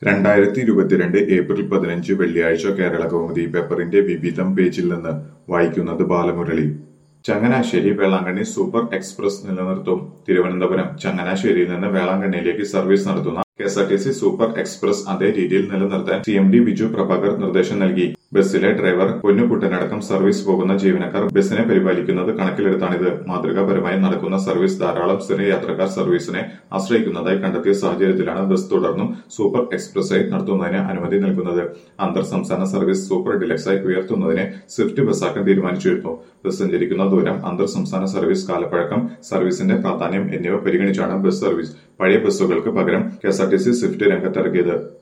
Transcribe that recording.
രണ്ടായിരത്തി ഇരുപത്തിരണ്ട് ഏപ്രിൽ പതിനഞ്ച് വെള്ളിയാഴ്ച കേരള കൗമുദി പേപ്പറിന്റെ വിവിധം പേജിൽ നിന്ന് വായിക്കുന്നത് ബാലമുരളി ചങ്ങനാശ്ശേരി വേളാങ്കണ്ണി സൂപ്പർ എക്സ്പ്രസ് നിലനിർത്തും തിരുവനന്തപുരം ചങ്ങനാശ്ശേരിയിൽ നിന്ന് വേളാങ്കണ്ണിയിലേക്ക് സർവീസ് നടത്തുന്ന കെഎസ്ആർടിസി സൂപ്പർ എക്സ്പ്രസ് അതേ രീതിയിൽ നിലനിർത്താൻ C M D Biju Prabhakar നിർദ്ദേശം നൽകി ബസ്സിലെ ഡ്രൈവർ പൊന്നുകുട്ടനടക്കം സർവീസ് പോകുന്ന ജീവനക്കാർ ബസ്സിനെ പരിപാലിക്കുന്നത് കണക്കിലെടുത്താണിത് മാതൃകാപരമായി നടക്കുന്ന സർവീസ് ധാരാളം സ്ഥിര യാത്രക്കാർ സർവീസിനെ ആശ്രയിക്കുന്നതായി കണ്ടെത്തിയ സാഹചര്യത്തിലാണ് ബസ് തുടർന്നും സൂപ്പർ എക്സ്പ്രസ്സായി നടത്തുന്നതിന് അനുമതി നൽകുന്നത് അന്തർ സംസ്ഥാന സർവീസ് സൂപ്പർ ഡിലക്സായി ഉയർത്തുന്നതിന് സ്വിഫ്റ്റ് ബസ്സാക്കാൻ തീരുമാനിച്ചിരുന്നു ബസ് സഞ്ചരിക്കുന്ന ദൂരം അന്തർ സംസ്ഥാന സർവീസ് കാലപ്പഴക്കം സർവീസിന്റെ പ്രാധാന്യം എന്നിവ പരിഗണിച്ചാണ് ബസ് സർവീസ് പഴയ ബസ്സുകൾക്ക് പകരം കെഎസ്ആർടിസി സ്വിഫ്റ്റ് രംഗത്തിറക്കിയത്